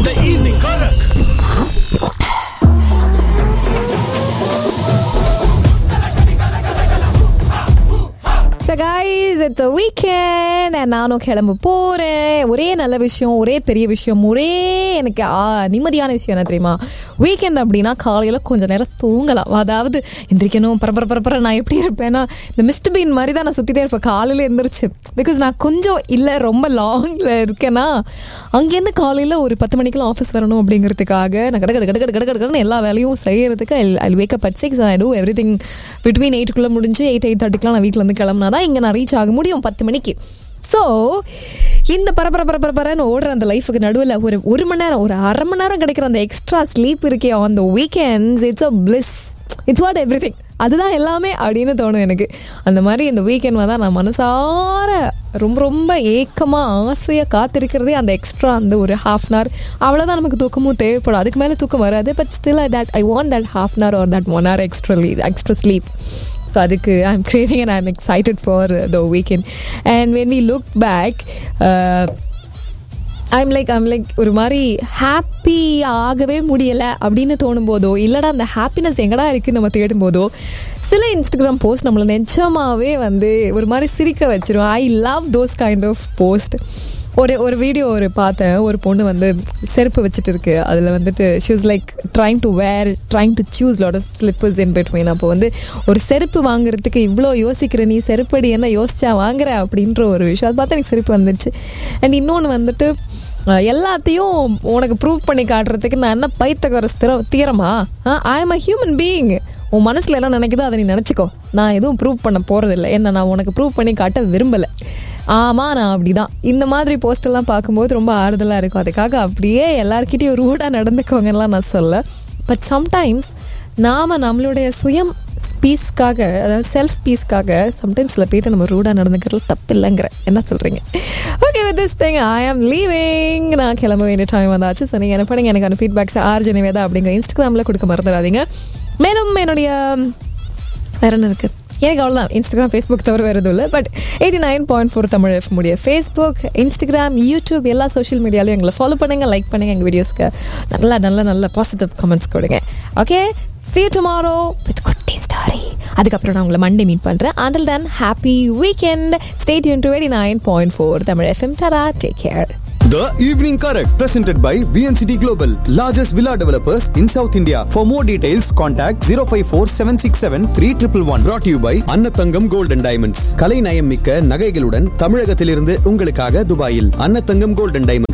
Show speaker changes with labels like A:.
A: The evening Karak.
B: So guys, it's a weekend and நானும் கிளம்ப போறேன் ஒரே நல்ல விஷயம் ஒரே பெரிய விஷயம் ஒரே எனக்கு ஆ, நிம்மதியான விஷயம் என்ன தெரியுமா வீக்கெண்ட் அப்படின்னா காலையில கொஞ்ச நேரம் தூங்கலாம் அதாவது எந்திரிக்கணும் பரபர பரபர நான் எப்படி இருப்பேன்னா இந்த மிஸ்டர் பீன் மாதிரி தான் நான் சுத்திட்டே இருப்பேன் காலையில எந்திரிச்சு பிகாஸ் நான் கொஞ்சம் இல்லை ரொம்ப லாங்ல இருக்கேன்னா அங்கேருந்து காலையில ஒரு பத்து மணிக்கெல்லாம் ஆஃபீஸ் வரணும் அப்படிங்கிறதுக்காக நான் கட கட கட கட கட கடன்னு எல்லா வேலையும் செய்யறதுக்கு I wake up at six I do everything between எயிட்டுக்குள்ளே முடிஞ்சு எயிட் எயிட் தேர்ட்டிக்கெலாம் நான் வீட்டில் இருந்து கிளம்புனா தான் இங்கே நான் ரீச் ஆக முடியும் பத்து மணிக்கு ஸோ இந்த பரபர பரபரன்னு ஓடுற அந்த லைஃபுக்கு நடுவில் ஒரு ஒரு மணி நேரம் ஒரு அரை மணி நேரம் கிடைக்கிற அந்த எக்ஸ்ட்ரா ஸ்லீப் இருக்கே on the weekends it's a bliss it's what everything அதுதான் எல்லாமே அப்படின்னு தோணும் எனக்கு அந்த மாதிரி இந்த வீக்கெண்ட் தான் நான் மனசார ரொம்ப ரொம்ப ஏக்கமாக ஆசையாக காத்திருக்கிறதே அந்த எக்ஸ்ட்ரா அந்த ஒரு ஹாஃப் அன் ஹவர் அவ்வளோதான் நமக்கு தூக்கமும் தேவைப்படும் அதுக்கு மேலே தூக்கம் வராது but still that I want that half an hour or that one hour extra extra sleep so அதுக்கு I am craving and I am excited for the weekend and when we look back I'm like I'm like ஒரு மாதிரி happy ஆகவே முடியலை அப்படின்னு தோணும் போதோ இல்லைடா அந்த ஹாப்பினஸ் எங்கடா இருக்குன்னு நம்ம தேடும் போதோ சில இன்ஸ்டாகிராம் போஸ்ட் நம்மளை நிஜமாவே வந்து ஒரு மாதிரி சிரிக்க வச்சிரும் I love those kind of post ஒரு ஒரு வீடியோ ஒரு பார்த்தேன் ஒரு பொண்ணு வந்து செருப்பு வச்சுட்டு இருக்கு அதில் வந்துட்டு she was like trying to wear trying to choose lot of slippers in between அப்போ வந்து ஒரு செருப்பு வாங்குறதுக்கு இவ்வளோ யோசிக்கிற நீ செருப்படி என்ன யோசிச்சா வாங்குற அப்படின்ற ஒரு விஷயம் அது பார்த்தா எனக்கு செருப்பு வந்துடுச்சு அண்ட் இன்னொன்று வந்துட்டு அஹ், எல்லாத்தையும் உனக்கு ப்ரூவ் பண்ணி காட்டுறதுக்கு நான் என்ன பைத்தகர ஸ்திர தீரமா I am a human being உன் மனசில் என்ன நினைக்குதோ அதை நீ நினச்சிக்கோ நான் எதுவும் ப்ரூவ் பண்ண போகிறதில்ல என்ன நான் உனக்கு ப்ரூவ் பண்ணி காட்ட விரும்பலை ஆமாம் நான் அப்படிதான் இந்த மாதிரி போஸ்டெல்லாம் பார்க்கும்போது ரொம்ப ஆறுதலாக இருக்கும் அதுக்காக அப்படியே எல்லாருக்கிட்டையும் ரூடாக நடந்துக்கோங்கலாம் நான் சொல்ல பட் சம்டைம்ஸ் நாம் நம்மளுடைய சுயம் பீஸ்க்காக அதாவது செல்ஃப் பீஸ்க்காக சம்டைம்ஸ் சில பேர்ட்ட நம்ம ரூடாக நடந்துக்கிறது தப்பு இல்லைங்கிற என்ன சொல்கிறீங்க okay with this thing I am leaving நான் கிளம்ப வேண்டிய டைம் வந்தாச்சு ஸோ நீங்கள் என்ன பண்ணுங்க எனக்கான ஃபீட்பேக்ஸ் ஆர் ஜெனிவேதா அப்படிங்கிற இன்ஸ்டாகிராமில் கொடுக்க மறந்துடாதீங்க மேலும் என்னுடைய வேற என்ன இருக்குது எனக்கு அவ்வளோதான் இன்ஸ்டாகிராம் ஃபேஸ்புக் தவிர வேறு எதுவும் இல்லை but eighty nine point four Tamil F முடிய ஃபேஸ்புக் இன்ஸ்டாகிராம் யூடியூப் எல்லா சோஷியல் மீடியாலையும் எங்களை ஃபாலோ பண்ணுங்க லைக் பண்ணுங்க எங்கள் வீடியோஸ்க்கு நல்ல நல்ல நல்ல பாசிட்டிவ் கமெண்ட்ஸ் கொடுங்க okay see you tomorrow with குட்டி ஸ்டாரி அதுக்கப்புறம் நான் உங்களை மண்டே மீட் பண்ணுறேன் until then happy weekend stay யூன் to eighty nine point four Tamil FM டரா take care
C: The Evening Correct, presented by VNCT Global, largest villa developers in South India. For more details, contact 054 767 3111. Brought to you by Annathangam Gold and Diamonds. கலை நயம் மிக்க நகைகளுடன் தமிழகத்திலிருந்து உங்களுக்காக துபாயில் அன்னத்தங்கம் Gold and Diamonds.